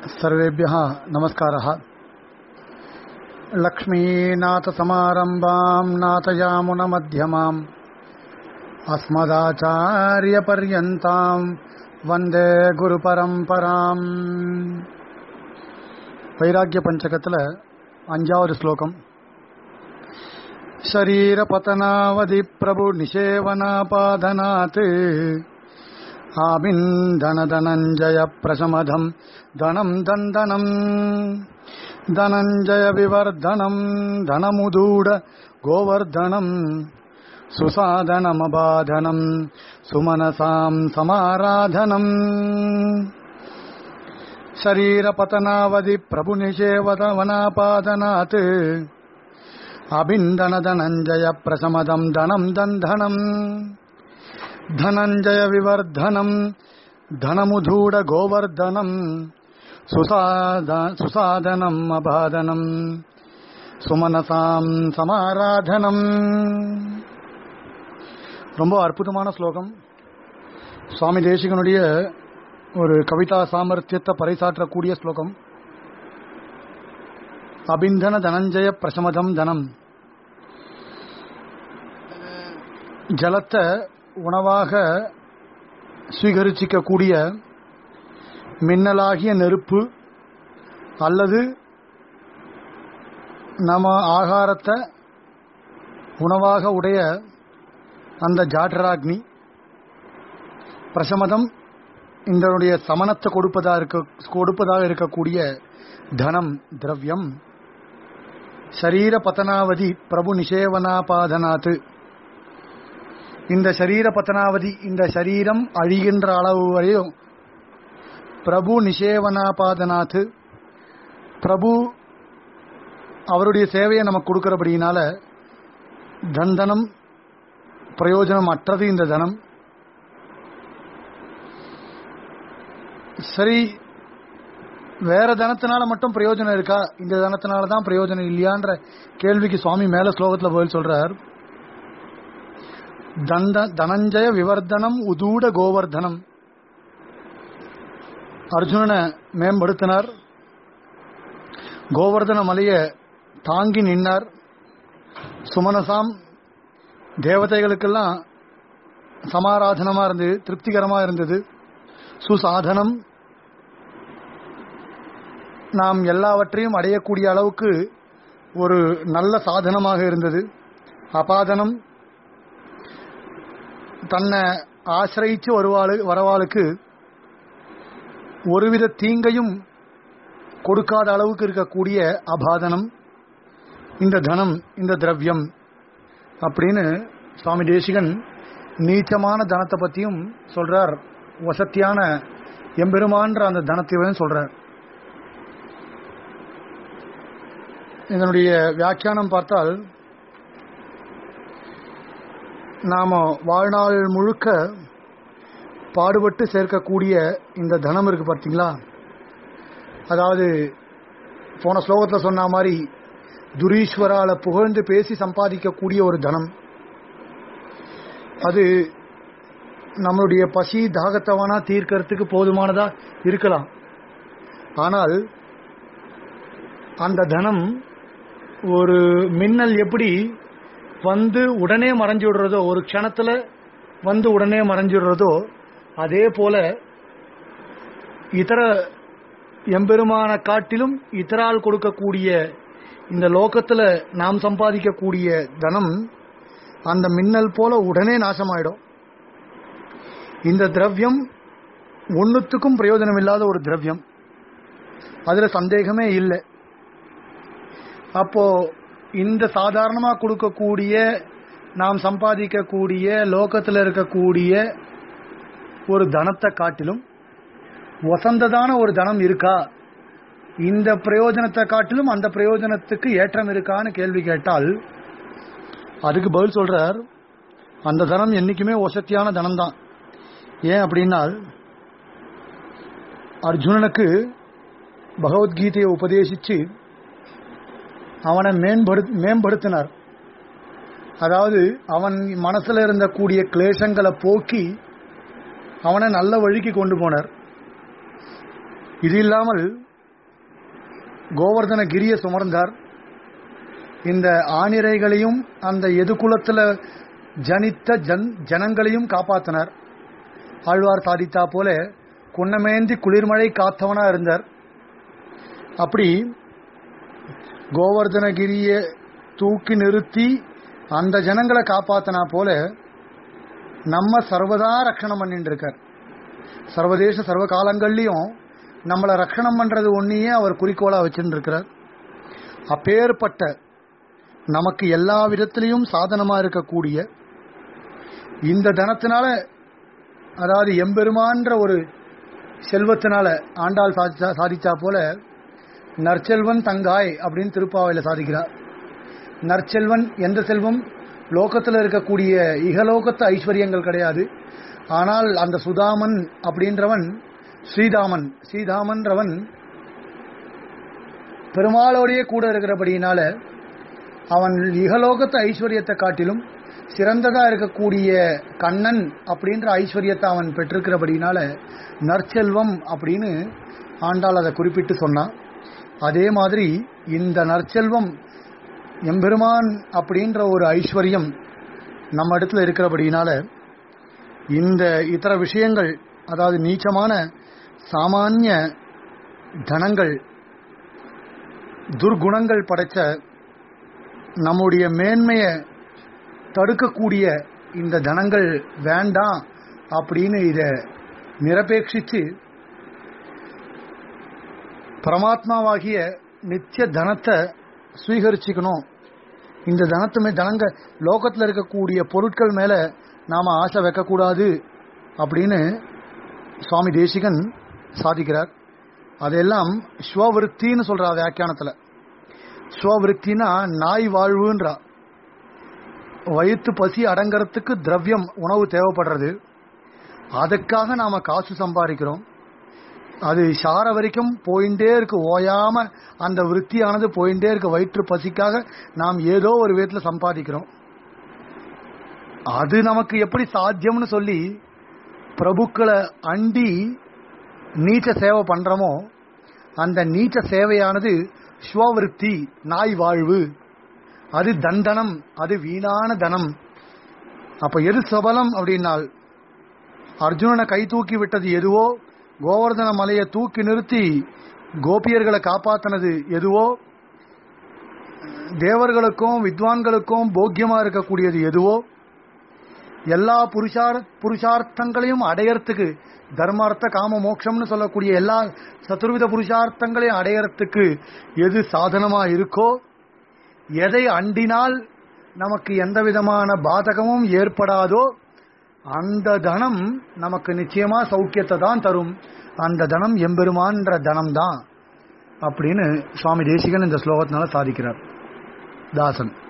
सर्वेभ्यः नमस्कारः लक्ष्मीनाथसमारम्भाम् नाथयामुनमध्यमाम् अस्मदाचार्यपर्यन्ताम् வந்தே குரு பரம்பராம் வைராக்கிய பஞ்சகத்தில் அஞ்சாவது ஸ்லோகம் शरीर पतनावधि प्रभु निषेवनापादनात् आबिन्दन धनञ्जय प्रशमधम् धनम् दन्दनम् धनञ्जय विवर्धनम् धनमुदूढ गोवर्धनम् सुसाधनमबाधनम् सुमनसाम् समाराधनम् शरीरपतनावधि प्रभुनिषेवतवनापादनात् अबिन्दन धनञ्जय प्रशमदम् धनम् दन्धनम् धनञ्जय विवर्धनम् धनमुधूढ गोवर्धनम् सुसाद सुसाधनम् अबाधनम् சுமனசாம் சமாராதனம் ரொம்ப அற்புதமான ஸ்லோகம் சுவாமி தேசிகனுடைய ஒரு கவிதா சாமர்த்தியத்தை பறைசாற்றக்கூடிய ஸ்லோகம் அபிந்தன தனஞ்சய பிரசமதம் தனம் ஜலத்தை உணவாக சுவீகரிச்சிக்கக்கூடிய மின்னலாகிய நெருப்பு அல்லது நம்ம ஆகாரத்தை உணவாக உடைய அந்த ஜாட்ராக்னி பிரசமதம் இதனுடைய சமனத்தை கொடுப்பதாக இருக்க கொடுப்பதாக இருக்கக்கூடிய தனம் திரவியம் சரீர பதனாவதி பிரபு நிஷேவனாபாதனாத்து இந்த சரீர பத்தனாவதி இந்த சரீரம் அழிகின்ற அளவு வரையும் பிரபு நிஷேவனாபாதனாத்து பிரபு அவருடைய சேவையை நமக்கு கொடுக்கிறபடினால தந்தனம் பிரயோஜனம் அற்றது இந்த தனம் சரி வேற தனத்தினால மட்டும் பிரயோஜனம் இருக்கா இந்த தனத்தினால தான் பிரயோஜனம் இல்லையான்ற கேள்விக்கு சுவாமி மேல ஸ்லோகத்தில் பதில் சொல்றார் தந்த தனஞ்சய விவர்தனம் உதூட கோவர்தனம் அர்ஜுனனை மேம்படுத்தினார் கோவர்தன மலையை தாங்கி நின்னார் சுமனசாம் தேவதைகளுக்கெல்லாம் சமாராதனமா இருந்தது திருப்திகரமா இருந்தது சுசாதனம் நாம் எல்லாவற்றையும் அடையக்கூடிய அளவுக்கு ஒரு நல்ல சாதனமாக இருந்தது அபாதனம் தன்னை ஆசிரியிச்சு வருவாளு வரவாளுக்கு ஒருவித தீங்கையும் கொடுக்காத அளவுக்கு இருக்கக்கூடிய அபாதனம் இந்த தனம் இந்த திரவியம் அப்படின்னு சுவாமி தேசிகன் நீச்சமான தனத்தை பத்தியும் சொல்றார் வசத்தியான எம்பெருமான்ற அந்த தனத்தையும் சொல்றார் இதனுடைய வியாக்கியானம் பார்த்தால் நாம வாழ்நாள் முழுக்க பாடுபட்டு சேர்க்கக்கூடிய இந்த தனம் இருக்கு பார்த்தீங்களா அதாவது போன ஸ்லோகத்தில் சொன்ன மாதிரி துரீஸ்வரால புகழ்ந்து பேசி சம்பாதிக்கக்கூடிய ஒரு தனம் அது நம்மளுடைய பசி தாகத்தவனா தீர்க்கறதுக்கு போதுமானதா இருக்கலாம் ஆனால் அந்த தனம் ஒரு மின்னல் எப்படி வந்து உடனே மறைஞ்சு விடுறதோ ஒரு க்ஷணத்துல வந்து உடனே மறைஞ்சு விடுறதோ அதே போல இதர எம்பெருமான காட்டிலும் இதரால் கொடுக்கக்கூடிய இந்த லோகத்துல நாம் சம்பாதிக்கக்கூடிய தனம் அந்த மின்னல் போல உடனே நாசமாயிடும் இந்த திரவியம் ஒன்னுத்துக்கும் பிரயோஜனம் இல்லாத ஒரு திரவியம் அதுல சந்தேகமே இல்லை அப்போ இந்த சாதாரணமா கொடுக்கக்கூடிய நாம் சம்பாதிக்கக்கூடிய லோகத்தில் இருக்கக்கூடிய ஒரு தனத்தை காட்டிலும் வசந்ததான ஒரு தனம் இருக்கா இந்த பிரயோஜனத்தை காட்டிலும் அந்த பிரயோஜனத்துக்கு ஏற்றம் இருக்கான்னு கேள்வி கேட்டால் அதுக்கு பதில் சொல்றார் அந்த தனம் என்னைக்குமே வசத்தியான தனம் தான் ஏன் அப்படின்னா அர்ஜுனனுக்கு பகவத்கீதையை உபதேசிச்சு அவனை மேம்படு மேம்படுத்தினார் அதாவது அவன் மனசுல இருந்த கூடிய கிளேசங்களை போக்கி அவனை நல்ல வழிக்கு கொண்டு போனார் இது இல்லாமல் கோவர்தன கிரிய சுமர்ந்தார் இந்த ஆணிரைகளையும் அந்த எதுகுலத்துல ஜனித்த ஜன் ஜனங்களையும் காப்பாத்தினார் ஆழ்வார் சாதித்தா போல குன்னமேந்தி குளிர்மழை காத்தவனா இருந்தார் அப்படி கோவர்தனகிரிய தூக்கி நிறுத்தி அந்த ஜனங்களை காப்பாத்தினா போல நம்ம சர்வதா ரட்சணம் பண்ணிட்டு இருக்கார் சர்வதேச சர்வ காலங்கள்லயும் நம்மளை ரட்சணம் பண்றது ஒன்னையே அவர் குறிக்கோளா வச்சுட்டு இருக்கிறார் அப்பேற்பட்ட நமக்கு எல்லா விதத்திலையும் சாதனமா இருக்கக்கூடிய இந்த தனத்தினால அதாவது எம்பெருமான்ற ஒரு செல்வத்தினால ஆண்டாள் சாதிச்சா சாதிச்சா போல நற்செல்வன் தங்காய் அப்படின்னு திருப்பாவையில சாதிக்கிறார் நற்செல்வன் எந்த செல்வம் லோகத்தில் இருக்கக்கூடிய இகலோகத்து ஐஸ்வர்யங்கள் கிடையாது ஆனால் அந்த சுதாமன் அப்படின்றவன் ஸ்ரீதாமன் ஸ்ரீதாமன்றவன் பெருமாளோடையே கூட இருக்கிறபடியினால அவன் இகலோகத்து ஐஸ்வர்யத்தை காட்டிலும் சிறந்ததா இருக்கக்கூடிய கண்ணன் அப்படின்ற ஐஸ்வர்யத்தை அவன் பெற்றிருக்கிறபடினால நற்செல்வம் அப்படின்னு ஆண்டாள் அதை குறிப்பிட்டு சொன்னான் அதே மாதிரி இந்த நற்செல்வம் எம்பெருமான் அப்படின்ற ஒரு ஐஸ்வர்யம் நம்ம இடத்துல இருக்கிறபடினால இந்த இதர விஷயங்கள் அதாவது நீச்சமான சாமானிய தனங்கள் துர்குணங்கள் படைச்ச நம்முடைய மேன்மையை தடுக்கக்கூடிய இந்த தனங்கள் வேண்டாம் அப்படின்னு இதை நிரபேட்சிச்சு பரமாத்மாவாகிய நித்திய தனத்தை ஸ்வீகரிச்சுக்கணும் இந்த தனத்துமே தனங்க லோகத்தில் இருக்கக்கூடிய பொருட்கள் மேல நாம ஆசை வைக்கக்கூடாது அப்படின்னு சுவாமி தேசிகன் சாதிக்கிறார் அதெல்லாம் ஸ்வவிருத்தின்னு சொல்றா வியாக்கியானத்துல ஸ்வவிருத்தினா நாய் வாழ்வுன்றா வயிற்று பசி அடங்கறதுக்கு திரவியம் உணவு தேவைப்படுறது அதுக்காக நாம காசு சம்பாதிக்கிறோம் அது சார வரைக்கும் போயிட்டே இருக்கு ஓயாம அந்த விருத்தியானது போயிட்டே இருக்கு வயிற்று பசிக்காக நாம் ஏதோ ஒரு விதத்துல சம்பாதிக்கிறோம் அது நமக்கு எப்படி சாத்தியம்னு சொல்லி பிரபுக்களை அண்டி நீச்ச சேவை பண்றோமோ அந்த நீச்ச சேவையானது ஸ்வவிருத்தி நாய் வாழ்வு அது தண்டனம் அது வீணான தனம் அப்ப எது சபலம் அப்படின்னால் அர்ஜுனனை கை தூக்கி விட்டது எதுவோ கோவர்தன மலையை தூக்கி நிறுத்தி கோபியர்களை காப்பாத்தினது எதுவோ தேவர்களுக்கும் வித்வான்களுக்கும் போக்கியமா இருக்கக்கூடியது எதுவோ எல்லா புருஷார் புருஷார்த்தங்களையும் அடையறதுக்கு தர்மார்த்த காம மோட்சம்னு சொல்லக்கூடிய எல்லா சதுர்வித புருஷார்த்தங்களையும் அடையறதுக்கு எது சாதனமா இருக்கோ எதை அண்டினால் நமக்கு எந்த விதமான பாதகமும் ஏற்படாதோ அந்த தனம் நமக்கு நிச்சயமா சௌக்கியத்தை தான் தரும் அந்த தனம் எம்பெருமான்ற தனம் தான் அப்படின்னு சுவாமி தேசிகன் இந்த ஸ்லோகத்தினால சாதிக்கிறார் தாசன்